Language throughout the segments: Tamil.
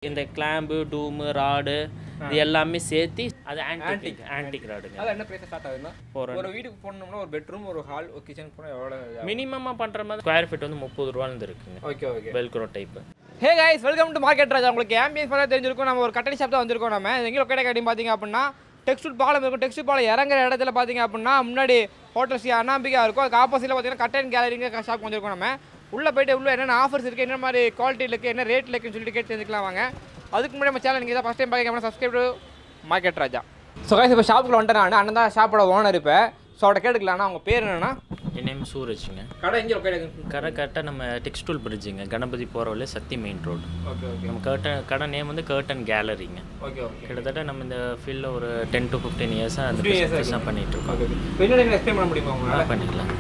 இந்த கிளாம்பு டூமு ராடு இது எல்லாமே சேர்த்து அது ஆன்டிக் ஆன்டிக் ராடுங்க அதில் என்ன ப்ரைஸ் ஸ்டார்ட் ஆகுதுன்னா ஒரு ஒரு வீட்டுக்கு போனோம்னா ஒரு பெட்ரூம் ஒரு ஹால் ஒரு கிச்சன் போனால் எவ்வளோ மினிமமாக பண்ணுற மாதிரி ஸ்கொயர் ஃபீட் வந்து முப்பது ரூபாலேருந்து இருக்குங்க okay okay velcro type hey guys welcome to market Raja உங்களுக்கு ஆம்பியன்ஸ் பார்த்தா தெரிஞ்சிருக்கும் நம்ம ஒரு கட்டணி ஷாப் தான் வந்திருக்கோம் நம்ம எங்கே லொக்கேட் கட்டி பார்த்தீங்க அப்படின்னா டெக்ஸ்டைல் பாலம் இருக்கும் டெக்ஸ்டைல் பாலம் இறங்குற இடத்துல பார்த்தீங்க அப்படின்னா முன்னாடி ஹோட்டல் ஸ்ரீ அண்ணாம்பிகா இருக்கும் அதுக்கு ஆப்போசிட்டில் பார்த்தீங்கன்னா கட்டன் கேலரிங்க ஷாப் வந்திருக்கோம் நம்ம உள்ளே போயிட்டு உள்ள என்னென்ன ஆஃபர்ஸ் இருக்குது என்ன மாதிரி குவாலிட்டி இருக்குது என்ன ரேட்டில் இருக்குன்னு சொல்லிட்டு கேட்டு தெரிஞ்சுக்கலாம் வாங்க அதுக்கு முன்னாடி நம்ம சேனல் நீங்கள் தான் ஃபஸ்ட் டைம் பார்க்க subscribe market Raja so guys இப்போ ஷாப்புக்குள்ள வந்துட்டேன் நான் அண்ணன் தான் ஷாப்போட ஓனர் இப்போ ஸோ அவட கேட்டுக்கலாம்னா அவங்க பேர் என்னன்னா என் நேம் சூரஜ்ங்க கடை எங்கே லொக்கேட் கடை கரெக்டாக நம்ம டெக்ஸ்டைல் பிரிட்ஜுங்க கணபதி போகிற வழியே Sakthi main road okay okay நம்ம கர்டன் கடை நேம் வந்து கர்டன் கேலரிங்க ஓகே ஓகே கிட்டத்தட்ட நம்ம இந்த ஃபீல்டில் ஒரு டென் டு ஃபிஃப்டீன் இயர்ஸாக அந்த 15 years பிஸ்னஸ் பண்ணிட்டு இருக்கோம் ஓகே இப்போ என்ன எக்ஸ்பிளைன் பண்ண முடியுமா உங்களால் பண்ணிக்கலாம்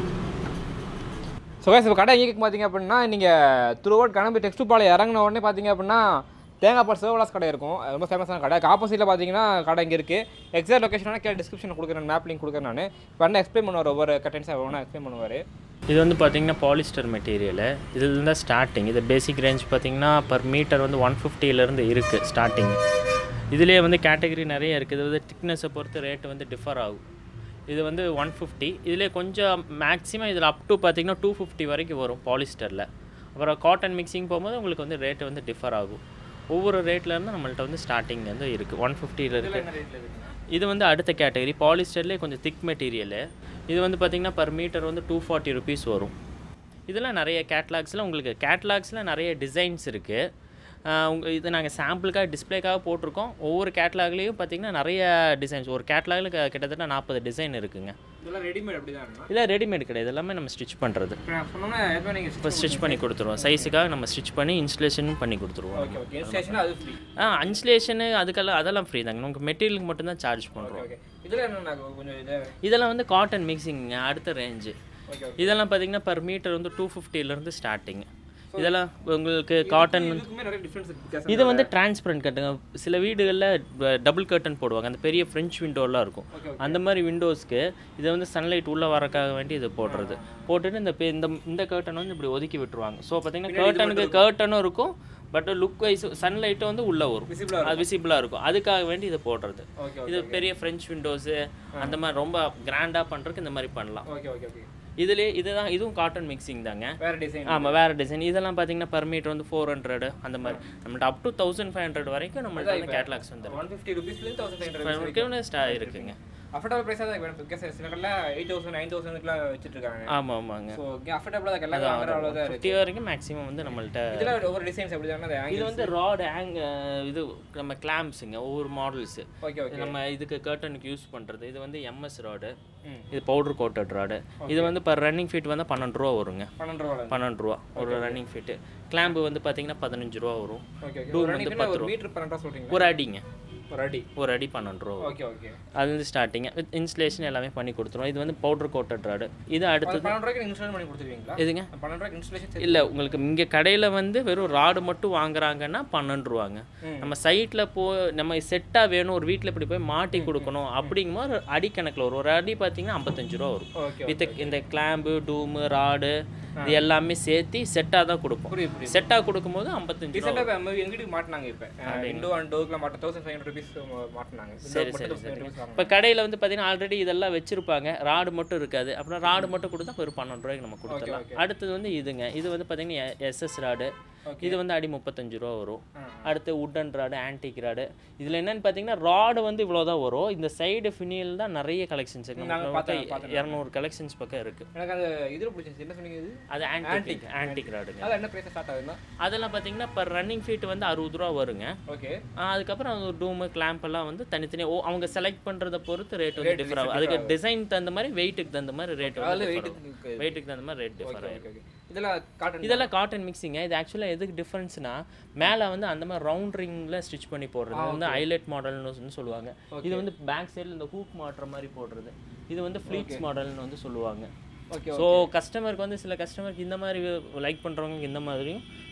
ஸோ கைஸ் இப்போ கடை எங்கே பார்த்தீங்க அப்படின்னா நீங்கள் த்ரூஅவுட் கணம்பு டெக்ஸ்ட் பாலம் இறங்கின உடனே பார்த்தீங்க அப்படின்னா தேங்காய் பால் சிவவிலாஸ் கடை இருக்கும் அது ரொம்ப ஃபேமஸான கடை ஆப்போசிட்டில் பார்த்தீங்கன்னா கடை இங்கே இருக்குது எக்ஸாக்ட் லொக்கேஷனாக கீழே டிஸ்கிரிப்ஷனில் கொடுக்குறேன் மேப் லிங்க் கொடுக்குறேன் நான் இப்போ அண்ணா எக்ஸ்பிளைன் பண்ணுவார் ஒவ்வொரு கட்டன்ஸாக ஒவ்வொன்றா எக்ஸ்பிளைன் பண்ணுவார் இது வந்து பார்த்தீங்கன்னா பாலிஸ்டர் மெட்டீரியலு இது தான் ஸ்டார்டிங் இது பேசிக் ரேஞ்ச் பார்த்தீங்கன்னா பர் மீட்டர் வந்து ஒன் ஃபிஃப்டியிலேருந்து இருக்குது ஸ்டார்டிங் இதுலேயே வந்து கேட்டகரி நிறைய இருக்குது இது வந்து திக்னஸை பொறுத்து ரேட்டு வந்து டிஃபர் ஆகும் இது வந்து ஒன் ஃபிஃப்டி இதிலே கொஞ்சம் மேக்ஸிமம் இதில் அப் டு பார்த்தீங்கன்னா டூ ஃபிஃப்டி வரைக்கும் வரும் பாலிஸ்டரில் அப்புறம் காட்டன் மிக்சிங் போகும்போது உங்களுக்கு வந்து ரேட்டு வந்து டிஃபர் ஆகும் ஒவ்வொரு ரேட்லேருந்து நம்மள்ட்ட வந்து ஸ்டார்டிங் வந்து இருக்குது ஒன் ஃபிஃப்டியில் இருக்குது இது வந்து அடுத்த கேட்டகரி பாலிஸ்டர்லேயே கொஞ்சம் திக் மெட்டீரியலு இது வந்து பார்த்திங்கன்னா பர் மீட்டர் வந்து டூ ஃபார்ட்டி ருபீஸ் வரும் இதெல்லாம் நிறைய கேட்லாக்ஸில் உங்களுக்கு கேட்லாக்ஸில் நிறைய டிசைன்ஸ் இருக்குது உங்கள் இது நாங்கள் சாம்பிளுக்காக டிஸ்ப்ளேக்காக போட்டிருக்கோம் ஒவ்வொரு கேட்லாக்லேயும் பார்த்திங்கன்னா நிறைய டிசைன்ஸ் ஒரு கேட்லாகில் கிட்டத்தட்ட நாற்பது டிசைன் இருக்குங்க இதெல்லாம் ரெடிமேட் அப்படி தான் இதெல்லாம் ரெடிமேட் கிடையாது எல்லாமே நம்ம ஸ்டிச் பண்ணுறது இப்போ நான் சொன்னோன்னா எதுவுமே நீங்கள் இப்போ ஸ்டிச் பண்ணி கொடுத்துருவோம் சைஸுக்காக நம்ம ஸ்டிச் பண்ணி இன்ஸ்டலேஷனும் பண்ணி கொடுத்துருவோம் ஓகே ஓகே ஸ்டேஷன் அது ஃப்ரீ ஆ இன்ஸ்டலேஷனு அதுக்கெல்லாம் அதெல்லாம் ஃப்ரீ தாங்க நமக்கு மெட்டீரியலுக்கு மட்டும்தான் சார்ஜ் பண்ணுறோம் ஓகே இதில் என்ன கொஞ்சம் இது இதெல்லாம் வந்து காட்டன் மிக்சிங்க அடுத்த ரேஞ்சு ஓகே இதெல்லாம் பார்த்தீங்கன்னா பர் மீட்டர் வந்து டூ ஃபிஃப்டிலேருந்து ஸ்டார்டிங் இதெல்லாம் உங்களுக்கு காட்டன் இதுக்குமே நிறைய டிஃப்ரென்ஸ் இருக்குது இது வந்து டிரான்ஸ்பரண்ட் கட்டுங்க சில வீடுகளில் டபுள் கர்டன் போடுவாங்க அந்த பெரிய ஃப்ரெஞ்ச் விண்டோலாம் இருக்கும் Okay, அந்த மாதிரி விண்டோஸ்க்கு இதை வந்து சன்லைட் உள்ளே வரக்காக வேண்டி இது போடுறது போட்டுட்டு இந்த பெ- இந்த இந்த கர்டன் வந்து இப்படி ஒதுக்கி விட்டுருவாங்க ஸோ பார்த்தீங்கன்னா கர்டனுக்கு கர்டனும் இருக்கும் பட் லுக் வைஸ் சன்லைட்டும் வந்து உள்ளே வரும் Visible-ஆ அது விசிபிளாக இருக்கும் அதுக்காக வேண்டி இதை போடுறது ஓகே இது பெரிய ஃப்ரெஞ்ச் விண்டோஸு அந்த மாதிரி ரொம்ப கிராண்டாக பண்ணுறதுக்கு இந்த மாதிரி பண்ணலாம் ஓகே ஓகே ஓகே இதுலேயே இதுதான் இதுவும் காட்டன் மிக்சிங் தாங்க வேறு டிசைன் ஆமாம் வேறு டிசைன் இதெல்லாம் பார்த்தீங்கன்னா பர் மீட்டர் வந்து ஃபோர் ஹண்ட்ரட் அந்த மாதிரி நம்மள்ட்ட up to thousand five hundred வரைக்கும் நம்மள்ட்ட வந்து கேட்லாக்ஸ் வந்துடும் ஒன் ஃபிஃப்டி ருபீஸ்லேருந்து தௌசண்ட் ஃபைவ் ஹண்ட்ரட் வரைக்கும் ஸ்டா இருக்குங்க அஃபோர்டபுள் ப்ரைஸாக தான் வேணும் பிகாஸ் சில கடையில் எயிட் தௌசண்ட் நைன் தௌசண்ட்க்குலாம் வச்சுட்டு இருக்காங்க ஆமாம் ஆமாங்க ஸோ அஃபோர்டபுளாக தான் எல்லாமே வாங்குற அவ்வளோ தான் ஃபிஃப்டி வரைக்கும் மேக்ஸிமம் வந்து நம்மள்ட்ட இதில் ஒவ்வொரு டிசைன்ஸ் எப்படி தானே அது இது வந்து ராட் ஹேங் இது நம்ம கிளாம்ஸுங்க ஒவ்வொரு மாடல்ஸு ஓகே ஓகே நம்ம இதுக்கு கர்டனுக்கு யூஸ் பண்ணுறது இது வந்து எம்எஸ் ராடு ம். இது பவுடர் கோட்டட் ராடு இது வந்து பர் ரன்னிங் ஃபீட் வந்து பன்னெண்டு ரூபா வருங்க பன்னெண்டு ரூபா பன்னெண்டு ரூபா ஒரு ரன்னிங் ஃபீட்டு கிளாம்பு வந்து பார்த்தீங்கன்னா பதினஞ்சு ரூபா வரும் ஓகே ஓகே Doom ஒரு வந்து ரன்னிங்னா ஒரு மீட்டர் பன்னெண்டு ரூபா சொல்கிறீங்க ஒரு அடிங்க ஒரு அடி ஒரு அடி பன்னெண்டு ரூபா வரும். ஓகே ஓகே அது வந்து ஸ்டார்டிங் வித் இன்ஸ்டலேஷன் எல்லாமே பண்ணி கொடுத்துருவோம் இது வந்து பவுடர் கோட்டட் ராடு இது அடுத்தது பன்னெண்டு ரூபாய்க்கு இன்ஸ்டால் பண்ணி கொடுத்துருவீங்களா எதுங்க பன்னெண்டு ரூபாய்க்கு இன்ஸ்டலேஷன் இல்லை உங்களுக்கு இங்கே கடையில் வந்து வெறும் ராடு மட்டும் வாங்குறாங்கன்னா பன்னெண்டு ரூபாங்க ம். நம்ம சைட்டில் போ நம்ம செட்டாக வேணும் ஒரு வீட்டில் இப்படி போய் மாட்டி கொடுக்கணும் அப்படிங்கும்போது அடி கணக்கில் வரும் ஒரு அடி பார்த்தீங்கன்னா ஐம்பத்தஞ்சு ரூபா வரும் ஓகே வித் இந்த கிளாம்பு டூமு ராடு இது எல்லாமே சேர்த்து செட்டாக தான் கொடுப்போம் புரியுது புரியுது செட்டாக கொடுக்கும்போது ஐம்பத்தஞ்சு ரூபா ரீசெண்டாக நம்ம எங்க வீட்டுக்கு மாட்டினாங்க இப்போ விண்டோ அண்ட் டோர்க்குலாம் மாட்ட தௌசண்ட் ஃபைவ் ஹண்ட்ரட் ருபீஸ் மாட்டினாங்க சரி சரி சரி இப்போ கடையில் வந்து பார்த்தீங்கன்னா ஆல்ரெடி இதெல்லாம் வச்சுருப்பாங்க ராடு மட்டும் இருக்காது அப்புறம் ராடு மட்டும் கொடுத்தா ஒரு பன்னெண்டு ரூபாய்க்கு நம்ம கொடுத்துடலாம் அடுத்தது வந்து இதுங்க இது வந்து பார்த்தீங்கன்னா எஸ்எஸ் ராடு இது வந்து அடி முப்பத்தஞ்சு ரூபா வரும் அடுத்து உட்டன் ராடு ஆன்டிக் ராடு இதில் என்னன்னு பார்த்தீங்கன்னா ராடு வந்து இவ்வளோ தான் வரும் இந்த சைடு ஃபினில் தான் நிறைய கலெக்ஷன்ஸ் இருக்கு நாங்க நம்ம பார்த்தோம், பக்கம் இரநூறு கலெக்ஷன்ஸ் பக்கம் இருக்குது எனக்கு அந்த இதில் பிடிச்சிருச்சு என்ன சொன்னீங்க இது அது ஆன்டிக் ஆன்டிக் ராடுங்க அதில் என்ன ப்ரைஸ் ஸ்டார்ட் ஆகுதுன்னா அதெல்லாம் பார்த்தீங்கன்னா இப்போ ரன்னிங் ஃபீட் வந்து அறுபது ரூபா வருங்க ஓகே ஆ, அதுக்கப்புறம் அந்த டூமு கிளாம்ப் எல்லாம் வந்து தனித்தனியாக ஓ அவங்க செலக்ட் பண்ணுறத பொறுத்து ரேட் வந்து டிஃபர் ஆகும் அதுக்கு டிசைன் தகுந்த மாதிரி வெயிட்டுக்கு தகுந்த மாதிரி ரேட் வந்து அதில் differ வெயிட் ஆகும். வெயிட்டுக்கு தகுந்த மாதிரி ரேட் டிஃபர் ஆகும் ஓகே ஓகே இதெல்லாம் காட்டன் இதெல்லாம் காட்டன் மிக்சிங்க இது ஆக்சுவலாக எதுக்கு டிஃப்ரென்ஸ்னா மேலே வந்து அந்த மாதிரி ரவுண்ட் ரிங்கில் ஸ்டிச் பண்ணி போடுறது இது வந்து ஹைலைட் மாடல்னு சொல்லுவாங்க இது வந்து பேக் சைடில் இந்த ஹூக் மாட்டுற மாதிரி போடுறது இது வந்து ஃப்ளீட்ஸ் மாடல்னு வந்து சொல்லுவாங்க ஓகே ஸோ கஸ்டமருக்கு வந்து சில கஸ்டமருக்கு இந்த மாதிரி லைக் பண்ணுறவங்களுக்கு இந்த மாதிரியும்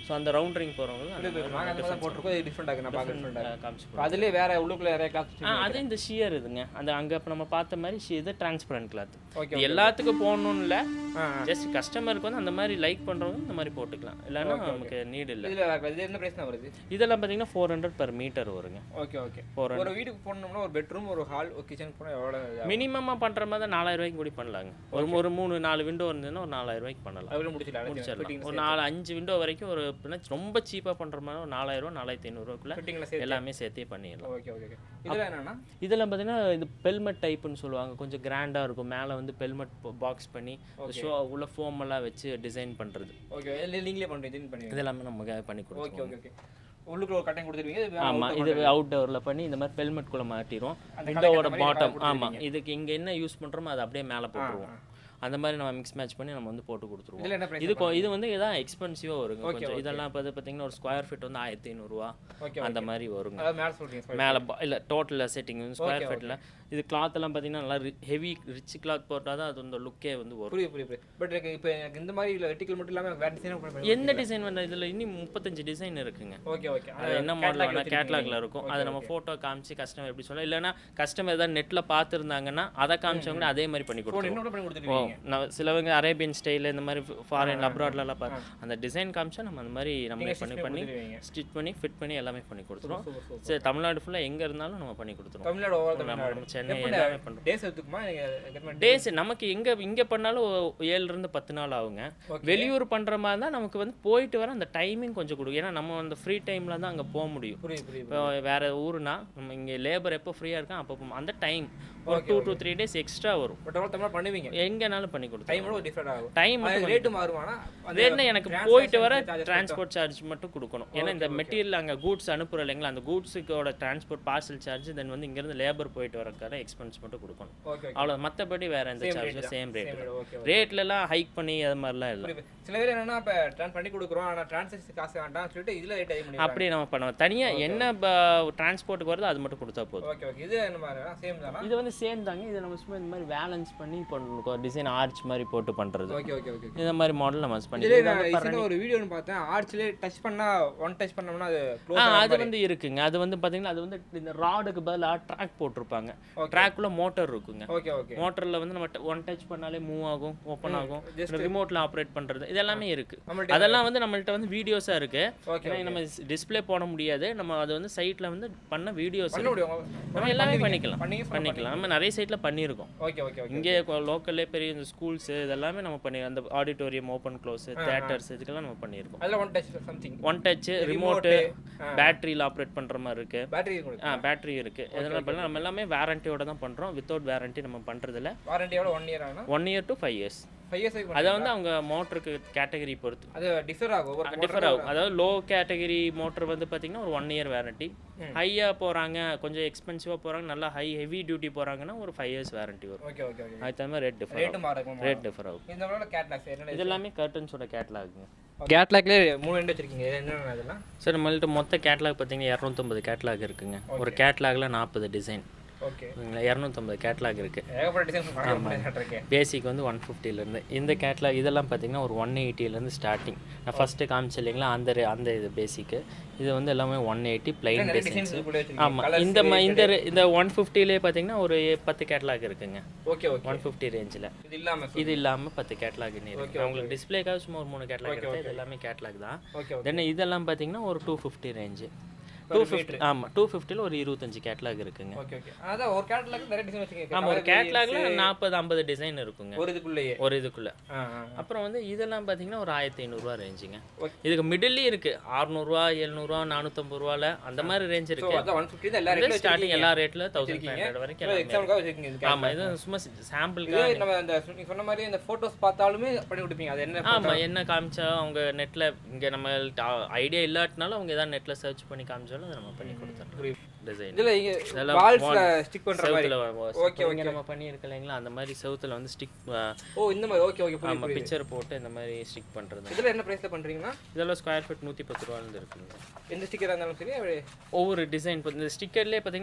ஸோ அந்த ரவுண்ட் ரிங் போகிறவங்க நாங்கள் அந்த மாதிரி போட்டிருக்கோம் இது டிஃப்ரெண்ட் ஆகுது நான் பார்க்க டிஃப்ரெண்ட் ஆகுது காமிச்சு இப்போ அதுலேயே வேற உள்ளுக்குள்ள நிறைய கிளாஸ் ஆ அது இந்த ஷியர் இதுங்க அந்த அங்கே இப்போ நம்ம பார்த்த மாதிரி ஷி இது டிரான்ஸ்பரண்ட் கிளாத் ஓகே எல்லாத்துக்கும் போடணும்னு இல்லை ஆ ஜஸ்ட் கஸ்டமருக்கு வந்து அந்த மாதிரி லைக் பண்ணுறவங்க இந்த மாதிரி போட்டுக்கலாம் இல்லைன்னா நமக்கு நீட் இல்லை இதில் இது என்ன பிரைஸ் தான் வருது இதெல்லாம் பார்த்தீங்கன்னா ஃபோர் ஹண்ட்ரட் per மீட்டர் வருங்க ஓகே ஓகே ஃபோர் ஒரு வீட்டுக்கு போனோம்னா ஒரு பெட்ரூம் ஒரு ஹால் ஒரு கிச்சன் போனால் எவ்வளோ மினிமமாக பண்ணுற மாதிரி தான் நாலாயிரம் ரூபாய்க்கு கூட பண்ணலாங்க ஒரு ஒரு மூணு நாலு விண்டோ இருந்ததுன்னா ஒரு நாலாயிரம் ரூபாய்க்கு பண்ணலாம் அதுல முடிச்சிடலாம் முடிச்சிடலாம் ஒரு நாலு அஞ்சு விண்டோ வரைக்கும் ஒரு பின்ன ரொம்ப சீப்பாக பண்ணுற மாதிரி ஒரு நாலாயிரம் ரூபா நாலாயிரத்தி ஐநூறுரூவாக்குள்ள ஃபிட்டிங்கில் சேர்த்து எல்லாமே சேர்த்தே பண்ணிடலாம் ஓகே ஓகே ஓகே இதில் என்னன்னா இதெல்லாம் பார்த்தீங்கன்னா இது பெல்மெட் டைப்புன்னு சொல்லுவாங்க கொஞ்சம் கிராண்டாக இருக்கும் மேலே வந்து பெல்மெட் பாக்ஸ் பண்ணி ஷோ உள்ள foam எல்லாம் வச்சு டிசைன் பண்ணுறது ஓகே நீங்களே பண்ணுறீங்க டிசைன் பண்ணுவீங்க இதெல்லாமே நமக்கு பண்ணி கொடுக்கும் ஓகே ஓகே ஓகே உள்ளுக்குள்ள ஒரு கட்டையும் கொடுத்துருவீங்க இது ஆமாம் இது அவுட்டோரில் பண்ணி இந்த மாதிரி பெல்மெட்குள்ளே மாட்டிடுவோம் விண்டோவோட பாட்டம் ஆமாம் இதுக்கு இங்கே என்ன யூஸ் பண்ணுறோமோ அதை அப்படியே மேலே போட்டுருவோம் அந்த மாதிரி நம்ம மிக்ஸ் மேட்ச் பண்ணி நம்ம வந்து போட்டு கொடுத்துருவோம் இதில் என்ன ப்ரைஸ் இது கொ- இது வந்து இதான் எக்ஸ்பென்சிவாக வருங்க கொஞ்சம் இதெல்லாம் இப்போ பார்த்தீங்கன்னா ஒரு ஸ்கொயர் ஃபீட் வந்து ஆயிரத்தி ஐநூறுரூவா ஓகே அந்த மாதிரி வருங்க அதாவது மேலே சொல்கிறீங்க மேலே இல்லை டோட்டல் செட்டிங் ஸ்கொயர் ஃபீட்டில் இது கிளாத் எல்லாம் பார்த்தீங்கன்னா நல்லா ஹெவி ரிச் கிளாத் போட்டால் தான் அது அந்த லுக்கே வந்து வரும் புரியுது புரியுது புரியுது பட் எனக்கு இப்போ எனக்கு இந்த மாதிரி இல்லை வெட்டிக்கல் மட்டும் இல்லாமல் வேறு டிசைன் பண்ணி எந்த டிசைன் வேணா இதில் இன்னும் முப்பத்தஞ்சு டிசைன் இருக்குங்க ஓகே ஓகே அது என்ன மாடல் வேணா கேட்லாக்ல இருக்கும் அதை நம்ம ஃபோட்டோ காமிச்சு கஸ்டமர் எப்படி சொல்லலாம் இல்லைன்னா கஸ்டமர் ஏதாவது நெட்டில் பார்த்துருந்தாங்கன்னா அதை காமிச்சவங்க அதே மாதிரி பண்ணி கொடுத்துருவோம் இன்னொரு பண்ணி ஓ கொடுத்துருவீங்க நான் சிலவங்க அரேபியன் ஸ்டைல் இந்த மாதிரி ஃபாரின் அப்ராட்லலாம் பா அந்த டிசைன் காமிச்சா நம்ம அந்த மாதிரி நம்ம பண்ணி பண்ணி கொடுத்துருவீங்க ஸ்டிச் பண்ணி ஃபிட் பண்ணி எல்லாமே பண்ணி கொடுத்துருவோம் சூப்பர் சூப்பர் சரி தமிழ்நாடு ஃபுல்லாக எங்கே இருந்தாலும் நம்ம பண்ணி கொடுத்துருவோம் தமிழ்நாடு ஓவர் நம்ம தமிழ்நாடு சென்னை எல்லாமே பண்ணுறோம் டேஸ் எடுத்துக்குமா நீங்கள் டேஸ் நமக்கு எங்கே இங்கே பண்ணாலும் ஒ- ஏழுல இருந்து பத்து நாள் ஆகுங்க Okay. வெளியூர் பண்ணுற மாதிரி தான் நமக்கு வந்து போயிட்டு வர அந்த டைமிங் கொஞ்சம் கொடுக்கும் ஏன்னா நம்ம அந்த ஃப்ரீ டைமில் தான் அங்கே போக முடியும் புரியுது புரியுது இப்போ வேற ஊருனா நம்ம இங்கே லேபர் எப்போ ஃப்ரீயாக இருக்கா அப்போ போகும். அந்த டைம் ஒரு two to three days extra வரும் பட் அவ்வளோ தமிழ் பண்ணுவீங்க எங்கேனாலும் பண்ணி கொடுத்தோம் டைமோட ஒரு டிஃப்ரெண்ட் ஆகும் டைம் அது ரேட்டு மாறுமானா அந்த ரேட்னா எனக்கு transaction போயிட்டு வர charges டிரான்ஸ்போர்ட் சார்ஜ் மட்டும் கொடுக்கணும் ஏன்னா இந்த மெட்டீரியல் அங்கே கூட்ஸ் அனுப்புகிறோம் இல்லைங்களா அந்த கூட்ஸுக்கோட டிரான்ஸ்போர்ட் பார்சல் சார்ஜ் தென் வந்து இங்கேருந்து லேபர் போயிட்டு வரக்கான எக்ஸ்பென்ஸ் மட்டும் கொடுக்கணும் ஓகே ஓகே அவ்வளோ மற்றபடி வேற எந்த சார்ஜும் சேம் ரேட் ஓகே ரேட்லலாம் ஹைக் பண்ணி அது மாதிரிலாம் இல்லை புரியுது சில பேர் என்னன்னா இப்போ ட்ரான் பண்ணி கொடுக்குறோம் ஆனால் டிரான்சாக்ஷன் காசு வேண்டாம் சொல்லிட்டு இதில் ரேட் அதிகம் பண்ணி அப்படி நம்ம பண்ணுவோம் தனியாக என்ன டிரான்ஸ்போர்ட்டுக்கு வருதோ அது மட்டும் கொடுத்தா போதும் ஓகே ஓகே இது என்ன மாதிரி சேம் தானா இது வந்து சேம் தாங்க இது நம்ம சும்மா இந்த மாதிரி பேலன்ஸ் பண்ணி பண்ணுறோம் டிசைன் ஆர்ச் மாதிரி போட்டு பண்ணுறது ஓகே ஓகே ஓகே இந்த மாதிரி மாடல் நம்ம பண்ணி இதுல நான் ரீசெண்டாக ஒரு வீடியோன்னு பார்த்தேன் ஆர்ச்சிலே டச் பண்ணா ஒன் டச் பண்ணோம்னா அது ஆ க்ளோஸ் அது வந்து இருக்குங்க அது வந்து பார்த்தீங்கன்னா அது வந்து இந்த ராடுக்கு பதிலாக ட்ராக் போட்டிருப்பாங்க ட்ராக்குள்ள மோட்டர் இருக்குங்க ஓகே ஓகே மோட்டரில் வந்து நம்ம ஒன் டச் பண்ணாலே மூவ் ஆகும் ஓப்பன் ஆகும் just- ரிமோட்டில் ஆப்ரேட் பண்ணுறது இது எல்லாமே இருக்கு நம்மள்ட்ட அதெல்லாம் வந்து நம்மள்ட்ட வந்து வீடியோஸாக இருக்கு ஓகே ஏன்னா நம்ம டிஸ்ப்ளே போட முடியாது நம்ம அது வந்து சைட்டில் வந்து பண்ண வீடியோஸ் பண்ண முடியும் நம்ம எல்லாமே பண்ணிக்கலாம் பண்ணீங்க பண்ணிக்கலாம் நம்ம நிறைய சைட்டில் பண்ணியிருக்கோம் ஓகே ஓகே ஓகே இங்கே லோக்கல்லே பெரிய இந்த ஸ்கூல்ஸ் இதெல்லாமே நம்ம பண்ணி அந்த ஆடிட்டோரியம் ஓப்பன் க்ளோஸ் தேட்டர்ஸ் இதுக்கெல்லாம் நம்ம பண்ணியிருக்கோம் அதில் one touch something one touch remote பேட்டரியில் ஆப்ரேட் பண்ணுற மாதிரி இருக்கு பேட்டரி ஆ பேட்டரி இருக்கு இதெல்லாம் பண்ணலாம் நம்ம எல்லாமே வாரண்டியோட தான் பண்ணுறோம் வித்தவுட் வாரண்டி நம்ம பண்ணுறதில்ல வாரண்டியோட ஒன் இயர் ஆனா one year to five years five years அதை வந்து அவங்க மோட்டருக்கு கேட்டகரி பொறுத்து அது டிஃபர் ஆகும் ஒவ்வொரு டிஃபர் ஆகும் அதாவது லோ கேட்டகரி மோட்டர் வந்து பார்த்தீங்கன்னா ஒரு ஒன் இயர் வாரண்டி ஹையாக போகிறாங்க கொஞ்சம் எக்ஸ்பென்சிவாக போகிறாங்க நல்லா ஹை ஹெவி டியூட்டி போகிறாங்கன்னா ஒரு ஃபைவ் இயர்ஸ் வாரண்டி வரும் ஓகே ஓகே ஓகே அதுக்கு தகுந்த மாதிரி ரேட் டிஃபர் ரேட்டு மாறும் ரேட் டிஃபர் ஆகும் இந்த மாதிரி கேட்லாக்ஸ் என்ன இது எல்லாமே கர்டன்ஸோட கேட்லாகுங்க கேட்லாக்லேயே மூணு ரெண்டு வச்சிருக்கீங்க என்னென்ன இதெல்லாம் சார் நம்மள்ட்ட மொத்த கேட்லாக் பார்த்தீங்கன்னா இரநூத்தம்பது கேட்லாக் இருக்குங்க ஒரு கேட்லாகில் நாற்பது டிசைன் ஓகே ஓகேங்களா இரநூத்தம்பது கேட்லாக் இருக்குது ஏகப்பட்ட டிசைன் இருக்கேன் பேசிக் வந்து ஒன் ஃபிஃப்டிலேருந்து இந்த கேட்லாக் இதெல்லாம் பார்த்தீங்கன்னா ஒரு ஒன் எயிட்டிலேருந்து ஸ்டார்டிங் நான் ஃபஸ்ட்டு காமிச்சு இல்லைங்களா அந்த re- அந்த இது பேசிக்கு இது வந்து எல்லாமே ஒன் எயிட்டி பிளைன் நிறைய டிசைன்ஸ் டிசைன்ஸ் கூட வச்சிருக்கீங்க ஆமாம் இந்த ம- இந்த re- இந்த ஒன் ஃபிஃப்டிலே பார்த்தீங்கன்னா ஒரு பத்து கேட்லாக் இருக்குங்க ஓகே ஓகே ஒன் ஃபிஃப்டி ரேஞ்சில் இது இல்லாம இது இல்லாமல் பத்து கேட்லாக் இருக்கு உங்களுக்கு டிஸ்பிளேக்காக சும்மா ஒரு மூணு கேட்லாக் இருக்குது இது எல்லாமே கேட்லாக் தான் ஓகே ஓகே தென் இதெல்லாம் பார்த்தீங்கன்னா ஒரு two fifty range two fifty ஆமாம் டூ ஃபிஃப்டியில் ஒரு இருபத்தஞ்சு கேட்லாக் இருக்குங்க ஓகே ஓகே அதான் ஒரு கேட்லாக் நிறைய டிசைன் வச்சிருக்கீங்க ஆமாம் ஒரு கேட்லாக்ல நாற்பது ஐம்பது டிசைன் இருக்குங்க ஒரு இதுக்குள்ளேயே ஒரு இதுக்குள்ள ஆ ஆ அப்புறம் வந்து இதெல்லாம் பார்த்தீங்கன்னா ஒரு ஆயிரத்தி ஐநூறுரூவா ரேஞ்சுங்க Okay. இதுக்கு மிடில்லையும் இருக்கு அறுநூறுவா எழுநூறுவா நானூற்றம்பது ரூபால அந்த மாதிரி ரேஞ்ச் ஸோ இருக்கு அதான் ஒன் ஃபிஃப்டி தான் எல்லா ரேட்லையும் ஸ்டார்டிங் எல்லா ரேட்ல தௌசண்ட் ஃபைவ் ஹண்ட்ரட் வரைக்கும் எல்லாமே எக்ஸாம்பிளுக்காக வச்சிருக்கீங்க இது இருக்கு. ஆமா இது சும்மா சாம்பிளுக்கு இதே நம்ம அந்த நீங்க சொன்ன மாதிரி இந்த போட்டோஸ் பார்த்தாலுமே பண்ணி கொடுப்பீங்க அது என்ன ஆமா என்ன காமிச்சா அவங்க நெட்ல இங்க நம்ம ஐடியா இல்லாட்டினாலும் அவங்க ஏதாவது நெட்ல சர்ச் பண்ணி காமிச்சாலும் அதை நம்ம பண்ணி கொடுத்துறோம் புரியுது. டிசைன் இதுல இங்க இதெல்லாம் வால்ஸ்ல ஸ்டிக் பண்ற மாதிரி செவுத்துல ஓகே ஓகே நம்ம பண்ணியிருக்க இல்லைங்களா அந்த மாதிரி செவுத்துல வந்து ஸ்டிக் ஓ இந்த மாதிரி ஓகே ஓகே புரியுது ஆமா பிக்சர் போட்டு இந்த மாதிரி ஸ்டிக் பண்றது இதுல என்ன பிரைஸ்ல பண்றீங்கன்னா இதெல்லாம் ஸ்கொயர் ஃபீட் நூற்றி பத்து ரூபாலேருந்து இருக்குங்க எந்த ஸ்டிக்கரா இருந்தாலும் சரி அப்படியே ஒவ்வொரு டிசைன் இப்போ இந்த ஸ்டிக்கர்லேயே பார்த்தீங்கன்னா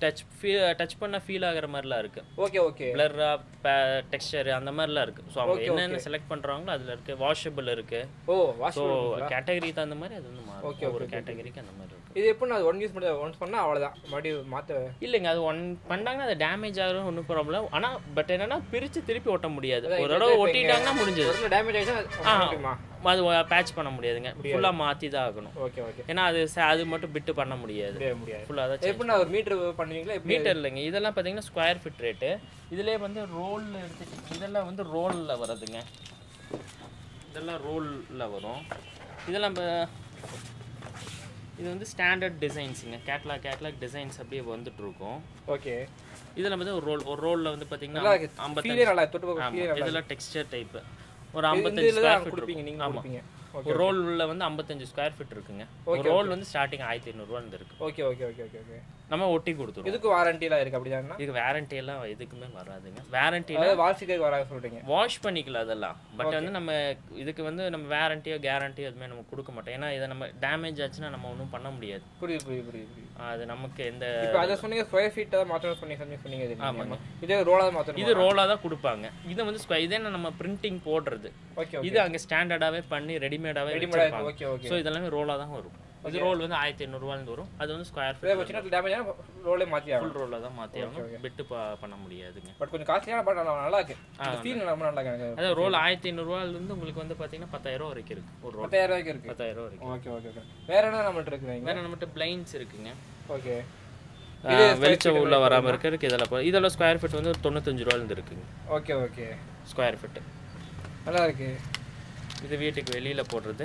டச் ஃபீ டச் பண்ண ஃபீல் ஆகுற மாதிரிலாம் இருக்குது ஓகே ஓகே பிளர்ரா டெக்ஸ்சர் அந்த மாதிரிலாம் இருக்குது ஸோ அவங்க என்னென்ன செலக்ட் பண்ணுறாங்களோ அதில் இருக்குது வாஷபிள் இருக்குது ஓ வாஷ் ஸோ கேட்டகரி தகுந்த மாதிரி அது வந்து மாறும் ஒரு கேட்டகரிக்கு அந்த மாதிரி இருக்கும் இது எப்போ நான் ஒன் யூஸ் பண்ணி ஒன்ஸ் பண்ணால் அவ்வளோதான் மறுபடியும் மாற்ற இல்லைங்க அது ஒன் பண்ணாங்கன்னா அது டேமேஜ் ஆகும் ஒன்றும் ப்ராப்ளம் ஆனால் பட் என்னன்னா பிரித்து திருப்பி ஒட்ட முடியாது ஒரு தடவை ஒட்டிட்டாங்கன்னா முடிஞ்சது ஒரு டேமேஜ் ஆகிடுச்சா அது பேட்ச் பண்ண முடியாதுங்க ஃபுல்லாக மாற்றி தான் ஆகணும் ஓகே ஓகே ஏன்னா அது ச- அது மட்டும் பிட்டு பண்ண முடியாது முடியாது முடியாது ஃபுல்லாக தான் எப்படி நான் ஒரு மீட்டர் பண்ணுவீங்களா எப்படி மீட்டர் இல்லைங்க இதெல்லாம் பார்த்தீங்கன்னா ஸ்கொயர் ஃபீட் ரேட்டு இதுலேயே வந்து ரோலில் எடுத்து இதெல்லாம் வந்து ரோலில் வருதுங்க இதெல்லாம் ரோலில் வரும் இதெல்லாம் இப்ப- இது வந்து ஸ்டாண்டர்ட் டிசைன்ஸுங்க கேட்லாக் கேட்லாக் டிசைன்ஸ் அப்படியே வந்துட்டு இருக்கும் ஓகே இதில் வந்து ஒரு ரோல் ஒரு ரோலில் வந்து பார்த்தீங்கன்னா நல்லா இருக்கு ஐம்பத்தஞ்சு ஃபீலே நல்லா தொட்டு பார்க்க ஆமா, ஃபீலே இதெல்லாம் டெக்ஸ்டர் டைப்பு ஒரு இந்த ஐம்பத்தஞ்சு இதில் ஸ்கொயர் தான் ஃபீட் கொடுப்பீங்க இருக்கும் நீங்கள் ஆமாம் கொடுப்பீங்க ஒரு ரோல் உள்ள வந்து ஐம்பத்தஞ்சு ஸ்கொயர் ஃபீட் இருக்குங்க ஒரு ரோல் வந்து ஸ்டார்டிங் ஆயிரத்தி ஐநூறுரூவான்னு இருக்கு okay okay okay okay okay நம்ம ஒட்டி கொடுத்துருவோம் இதுக்கு வாரண்டிலாம் இருக்குது அப்படிதானா இதுக்கு வாரண்டி எல்லாம் எதுக்குமே வராதுங்க வாரண்டியில் அதாவது வால் ஸ்டிக்கருக்கு வராது சொல்கிறீங்க வாஷ் பண்ணிக்கலாம் அதெல்லாம் பட் வந்து நம்ம இதுக்கு வந்து நம்ம வாரண்டியோ கேரண்டியோ எதுவுமே நம்ம கொடுக்க மாட்டோம் ஏன்னா இதை நம்ம டேமேஜ் ஆச்சுன்னா நம்ம ஒன்றும் பண்ண முடியாது புரியுது புரியுது புரியுது புரியுது அது நமக்கு எந்த இப்போ அதை சொன்னீங்க ஸ்கொயர் ஃபீட் தான் மாற்றணும் சொன்னீங்க சொன்னீங்க சொன்னீங்க இது ஆமாங்க இதே ரோலாக தான் மாற்றணும் இது ரோலாக தான் கொடுப்பாங்க இது வந்து square- இதே நம்ம பிரிண்டிங் போடுறது ஓகே இது அங்கே ஸ்டாண்டர்டாகவே பண்ணி ரெடிமேடாகவே ரெடிமேடாக ஓகே ஓகே ஸோ இதெல்லாமே ரோலாக தான் வரும் இது ரோல் வந்து ஆயிரத்தி ஐநூறுரூவாலேருந்து வரும் அது வந்து ஸ்கொயர் இதே ஃபீட் சின்ன டேமேஜ் ஆனால் ரோலே மாற்றி ஆகும் ஃபுல் ரோலில் தான் மாற்றி ஆகணும் பிட்டு ப- பண்ண முடியாதுங்க பட் கொஞ்சம் காஸ்ட்லியான பட் நல்லா நல்லா இருக்கு இந்த ஃபீல் ரொம்ப நல்லா இருக்கு எனக்கு அதாவது ரோல் ஆயிரத்தி ஐநூறுரூவாலேருந்து உங்களுக்கு வந்து பார்த்தீங்கன்னா பத்தாயிரம் வரைக்கும் இருக்கு ஒரு ரோல் பத்தாயிரம் ரூபாய்க்கு இருக்கு பத்தாயிரம் ரூபா வரைக்கும் ஓகே ஓகே ஓகே வேற என்ன நம்மள்ட்ட இருக்குங்க வேற நம்மகிட்ட பிளைன்ஸ் இருக்குங்க ஓகே ஆஹ் வெளிச்சம் உள்ள வராமல் இருக்கிறதுக்கு இதெல்லாம் போ- இதெல்லாம் ஸ்கொயர் ஃபீட் வந்து ஒரு தொண்ணூத்தஞ்சு ரூபாயிலிருந்து இருக்குங்க ஓகே ஓகே ஸ்கொயர் ஃபீட்டு நல்லா இருக்கு இது வீட்டுக்கு வெளியில் போடுறது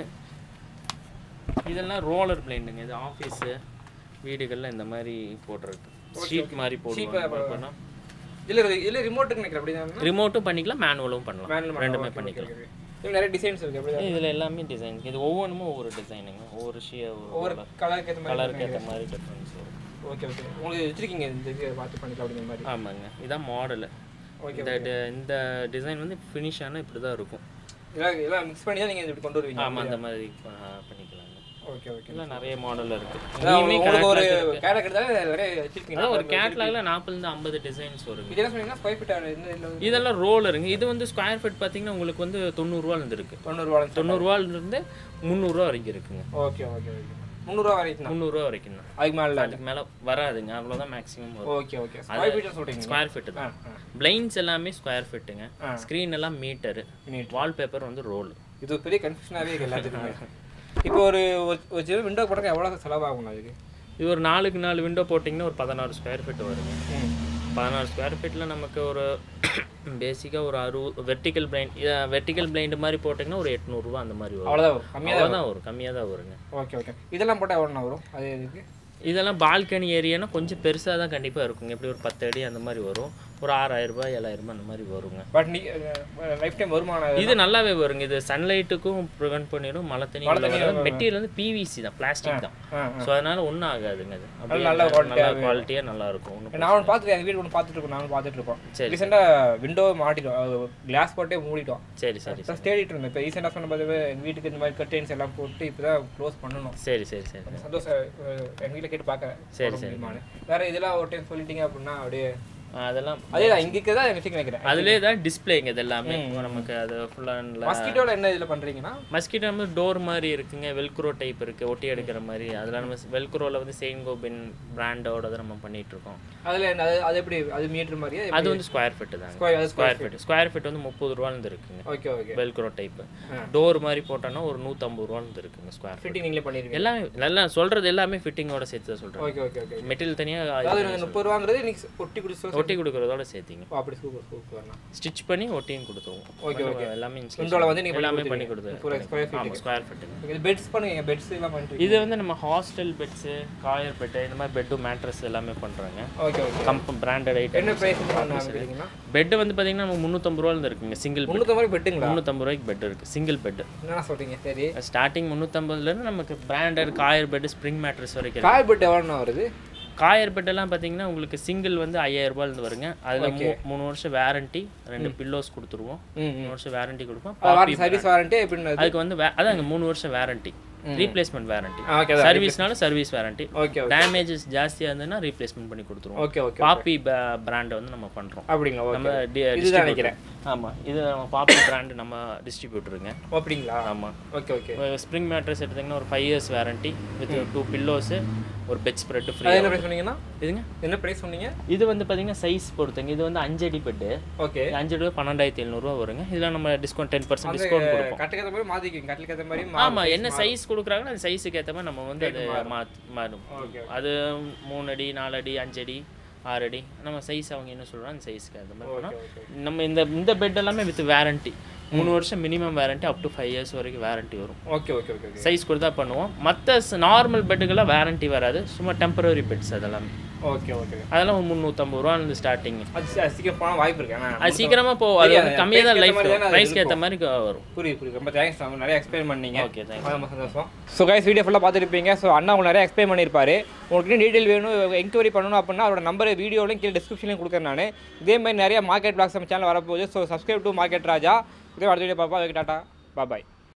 இதெல்லாம் ரோலர் பிளைண்டுங்க இது ஆஃபீஸு வீடுகளில் இந்த மாதிரி போடுறது ஷீட் மாதிரி போடுவாங்க இல்ல இல்ல ரிமோட்டுக்கு நினைக்கிறேன் அப்படிதான் ரிமோட்டும் பண்ணிக்கலாம் மேனுவலும் பண்ணலாம் மேனுவல் ரெண்டுமே பண்ணிக்கலாம் இது நிறைய டிசைன்ஸ் இருக்கு அப்படிதான் இதில் எல்லாமே டிசைன் இது ஒவ்வொன்றும் ஒவ்வொரு டிசைனுங்க ஒவ்வொரு ஷீ ஒவ்வொரு கலருக்கு ஏற்ற மாதிரி கலருக்கு ஏற்ற மாதிரி டிஃப்ரென்ஸ் வரும் ஓகே ஓகே உங்களுக்கு வச்சிருக்கீங்க இந்த இது பார்த்து பண்ணிக்கலாம் அப்படிங்கிற மாதிரி ஆமாங்க இதான் மாடலு ஓகே இந்த டி- இந்த டிசைன் வந்து ஃபினிஷ் ஆனால் இப்படி தான் இருக்கும் எல்லாம் எல்லாம் மிக்ஸ் பண்ணி தான் நீங்க இப்படி கொண்டு வருவீங்க ஆமாம் அந்த மாதிரி ப- பண்ணிக்கலாங்க ஓகே ஓகே இதெல்லாம் நிறைய மாடல் இருக்கு அதான் இனிமே உங்களுக்கு ஒரு catalog இருக்கு. கேரக்டர் தான் நிறைய வச்சிருக்கீங்க அதான் ஒரு கேட்லாக்ல நாற்பதுலேருந்து ஐம்பது டிசைன்ஸ் வருங்க இது என்ன சொன்னீங்கன்னா ஸ்கொயர் ஃபீட் இந்த இதுல வந்து இதெல்லாம் ரோலருங்க இது வந்து ஸ்கொயர் ஃபீட் பார்த்தீங்கன்னா உங்களுக்கு வந்து தொண்ணூறுரூவாலேருந்து இருக்கு தொண்ணூறுவா தொண்ணூறுரூவாலேருந்து முந்நூறுரூவா வரைக்கும் இருக்குங்க ஓகே ஓகே ஓகே முந்நூறுவா வரைக்கும் தான் முந்நூறுரூவா வரைக்கும் தான் அதுக்கு மேலே அதுக்கு மேலே வராதுங்க அவ்வளோதான் மேக்ஸிமம் வரும் ஓகே ஓகே ஸ்கொயர் ஃபீட் சொல்றீங்க ஸ்கொயர் ஃபீட்டு ஆ தான் ஆ பிளைன்ஸ் எல்லாமே ஸ்கொயர் ஃபீட்டுங்க ஆ. ஸ்க்ரீன் எல்லாம் மீட்டரு Meter. வால்பேப்பர் வந்து ரோல் இது ஒரு பெரிய கன்ஃபியூஷனாகவே இருக்கு எல்லாத்துக்குமே இப்போ ஒரு ஒரு- ஒரு சின்ன விண்டோ போட்டாக்க எவ்வளோ செலவாகும் அதுக்கு இது ஒரு நாலுக்கு நாலு விண்டோ போட்டிங்கன்னா ஒரு பதினாறு ஸ்கொயர் ஃபீட் வருங்க ம் பதினாறு ஸ்கொயர் ஃபீட்டில் நமக்கு ஒரு பேசிக்காக ஒரு அறுபது வெர்டிக்கல் பிளைண்ட் வெர்டிக்கல் பிளைண்ட் மாதிரி போட்டிங்கன்னா ஒரு எட்நூறுரூவா அந்த மாதிரி வரும் அவ்வளோதான் வரும் கம்மியாக அவ்வளோதான் வரும் கம்மியாக தான் வருங்க ஓகே ஓகே இதெல்லாம் போட்டால் எவ்வளோ வரும் அது இதுக்கு இதெல்லாம் பால்கனி ஏரியானா கொஞ்சம் பெருசாக தான் கண்டிப்பாக இருக்குங்க எப்படி ஒரு பத்து அடி அந்த மாதிரி வரும் ஒரு ஆறாயிரம் ரூபாய் ஏழாயிரம் ரூபாய் அந்த மாதிரி வருங்க பட் நீ லைஃப் டைம் வருமான இது நல்லாவே வருங்க இது சன்லைட்டுக்கும் ப்ரிவென்ட் பண்ணிடும் மழை தண்ணி மெட்டீரியல் வந்து பிவிசி தான் பிளாஸ்டிக் தான் ஆ ஸோ அதனால ஒன்றும் ஆகாதுங்க அது அப்படியே நல்ல நல்லா குவாலிட்டியாக நல்லா இருக்கும் ஒன்றும் நான் ஒன்று பார்த்துட்டு எங்கள் வீடு ஒன்று பார்த்துட்டு இருக்கோம் நானும் பார்த்துட்டு இருக்கோம் சரி. ரீசெண்டாக விண்டோ மாட்டிட்டோம் கிளாஸ் போட்டே மூடிட்டோம் சரி சரி ஃபஸ்ட் தேடிட்டு இருந்தேன் இப்போ ரீசெண்டாக சொன்ன பார்த்து எங்கள் வீட்டுக்கு இந்த மாதிரி கர்டைன்ஸ் எல்லாம் போட்டு இப்போ தான் க்ளோஸ் பண்ணணும் சரி சரி சரி சந்தோஷம் எங்கள் வீட்டில் கேட்டு பார்க்குறேன் சரி, போட முடியுமான்னு. வேற இதெல்லாம் ஒரு டைம் சொல்லிட்டீங்க அப்படின்னா அப்படியே அதெல்லாம் அதே தான் இங்கே இருக்கிறதா எனக்கு நினைக்கிறேன் அதுலேயே தான் டிஸ்பிளேங்க இது எல்லாமே நமக்கு அது ஃபுல்லாக மஸ்கிட்டோட என்ன இதில் பண்ணுறீங்கன்னா மஸ்கிட்டோ வந்து டோர் மாதிரி இருக்குங்க வெல்க்ரோ டைப் இருக்கு ஒட்டி எடுக்கிற மாதிரி அதில் நம்ம வெல்க்ரோவில் வந்து செயின்கோ பின் பிராண்டோட நம்ம பண்ணிட்டு இருக்கோம் அதில் என்ன அது அது எப்படி அது மீட்டர் மாதிரியே அது வந்து ஸ்கொயர் ஃபீட்டு தாங்க ஸ்கொயர் அது ஸ்கொயர் ஃபீட் ஸ்கொயர் ஃபீட் வந்து முப்பது ரூபாலேருந்து இருக்குங்க ஓகே ஓகே வெல்க்ரோ டைப் ஆ. டோர் மாதிரி போட்டோன்னா ஒரு நூற்றம்பது ரூபாலேருந்து இருக்குங்க ஸ்கொயர் ஃபீட் ஃபிட்டிங் நீங்களே பண்ணிடுவீங்க எல்லாமே நல்லா சொல்றது எல்லாமே ஃபிட்டிங்கோட சேர்த்து தான் சொல்கிறேன் ஓகே ஓகே ஓகே மெட்டீரியல் தனியாக அதாவது இந்த முப்பது ரூபாங்கிறது நீங்க ஒட்டி கொடுத்து ஒட்டி கொடுக்குறதோட சேர்த்திங்க அப்படி சூப்பர் சூப்பர்ண்ணா ஸ்டிச் பண்ணி ஒட்டியும் கொடுத்துருவோம் ஓகே ஓகே எல்லாமே விண்டோல வந்து நீங்க எல்லாமே பண்ணி பண்ணி கொடுத்துருவீங்க. கொடுத்துருவோம் ஸ்கொயர் ஃபீட் ஆமாம் ஸ்கொயர் ஃபீட்டுங்க இது பெட்ஸ் பண்ணுங்க பெட்ஸ் எல்லாம் பண்ணிட்டு இது வந்து நம்ம ஹாஸ்டல் பெட்ஸு காயர் பெட்டு இந்த மாதிரி பெட்டு மேட்ரஸ் எல்லாமே பண்ணுறாங்க ஓகே ஓகே கம்ப பிராண்டட் ஐட்டம் என்ன ப்ரைஸ் பண்ணுறீங்கன்னா பெட்டு வந்து பார்த்தீங்கன்னா நம்ம முந்நூற்றம்பது ரூபாயிலிருந்து இருக்குங்க சிங்கிள் பெட் முந்நூற்றம்பது ரூபாய் பெட்டுங்களா முந்நூற்றம்பது ரூபாய்க்கு பெட் இருக்குது சிங்கிள் பெட்டு என்ன சொல்றீங்க சரி ஸ்டார்டிங் முந்நூற்றம்பதுலேருந்து நமக்கு branded coir bed spring mattress வரைக்கும் இருக்கு. காய் பெட் எவ்வளோண்ணா வருது காயர் பெட்டெல்லாம் பார்த்தீங்கன்னா உங்களுக்கு சிங்கிள் வந்து ஐயாயிரம் ரூபாயிலிருந்து வருங்க அதில் மூ மூணு வருஷம் வாரண்டி ரெண்டு பில்லோஸ் கொடுத்துருவோம் ம் மூணு வருஷம் வாரண்டி கொடுப்போம் வாரண்டி சர்வீஸ் வாரண்டி எப்படின்னு அதுக்கு வந்து வே- அதாங்க மூணு வருஷம் வாரண்டி ரீப்ளேஸ்மெண்ட் வாரண்டி ஓகே சர்வீஸ்னாலும் சர்வீஸ் வாரண்டி ஓகே டேமேஜஸ் ஜாஸ்தியாக இருந்ததுன்னா ரீப்ளேஸ்மெண்ட் பண்ணி கொடுத்துருவோம் ஓகே ஓகே பாப்பி பிராண்டை வந்து நம்ம பண்ணுறோம் அப்படிங்களா நம்ம ஓகே டி- இதுதான் distributor. நினைக்கிறேன். ஆமா இது நம்ம பாப்பி பிராண்ட் நம்ம டிஸ்ட்ரிபியூட்டருங்க அப்படிங்களா ஆமா ஓகே ஓகே ஸ்ப்ரிங் மேட்ரஸ் எடுத்தீங்கன்னா ஒரு five years warranty with two pillows ஒரு பெட் ஸ்ப்ரெட் ஃப்ரீ அது என்ன ப்ரைஸ் சொன்னீங்கன்னா இதுங்க என்ன ப்ரைஸ் சொன்னீங்க இது வந்து பார்த்தீங்கன்னா சைஸ் பொறுத்துங்க இது வந்து அஞ்சு அடி பெட்டு ஓகே அஞ்சு அடி பன்னெண்டாயிரத்தி எழுநூறுவா வருங்க இதில் நம்ம டிஸ்கவுண்ட் டென் பர்சன்ட் டிஸ்கவுண்ட் கொடுப்போம் கட்டுக்கு ஏற்ற மாதிரி மாற்றிக்குங்க கட்டுக்கு ஏற்ற மாதிரி ஆமா என்ன சைஸ் கொடுக்குறாங்களோ அந்த சைஸுக்கு ஏற்ற மாதிரி நம்ம வந்து அது மாத் மாறும் ஓகே அது மூணு அடி நாலு அடி அஞ்சு அடி ஆறு அடி நம்ம சைஸ் அவங்க என்ன சொல்கிறாங்க அந்த சைஸ்க்கு அந்த மாதிரி பண்ணோம் ஓகே நம்ம இந்த இந்த பெட் எல்லாமே வித் வாரண்டி மூணு வருஷம் minimum warranty up to five years வரைக்கும் வாரண்டி வரும் okay okay okay okay size கொடுத்தா பண்ணுவோம் மற்ற நார்மல் பெட்டுக்கெல்லாம் வாரண்டி வராது சும்மா டெம்பரரி பெட்ஸ் அதெல்லாம் ஓகே ஓகே அதெல்லாம் ஒரு முந்நூற்றம்பது ரூபா இருந்து ஸ்டார்டிங் அது சி- சீக்கிரம் போனால் வாய்ப்பு இருக்கு ஆனால் அது சீக்கிரமா போகும் அது தெரியாது. கம்மியாக தான் price லைஃப் ஏத்த மாதிரி தானே அது ப்ரைஸ்க்கு ஏற்ற இருக்கும். மாதிரி க- வரும் புரியுது புரியுது ரொம்ப தேங்க்ஸ் நம்ம நிறைய எக்ஸ்பிளைன் பண்ணீங்க ஓகே தேங்க் ரொம்ப சந்தோஷம் ஸோ கைஸ் வீடியோ ஃபுல்லாக பார்த்துருப்பீங்க ஸோ அண்ணா உங்களுக்கு நிறைய எக்ஸ்பிளைன் பண்ணியிருப்பாரு உங்களுக்கு இன்னும் டீட்டெயில் வேணும் என்கொயரி பண்ணணும் அப்படின்னா அவரோட நம்பர் வீடியோலையும் கீழே டிஸ்கிரிப்ஷன்லையும் கொடுக்குறேன் நான் இதே மாதிரி நிறைய மார்க்கெட் பிளாக்ஸ் நம்ம சேனல் வரப்போகுது so subscribe to market Raja இதே அடுத்த வீடியோ பார்ப்போம் அதுக்கு டாட்டா பாய்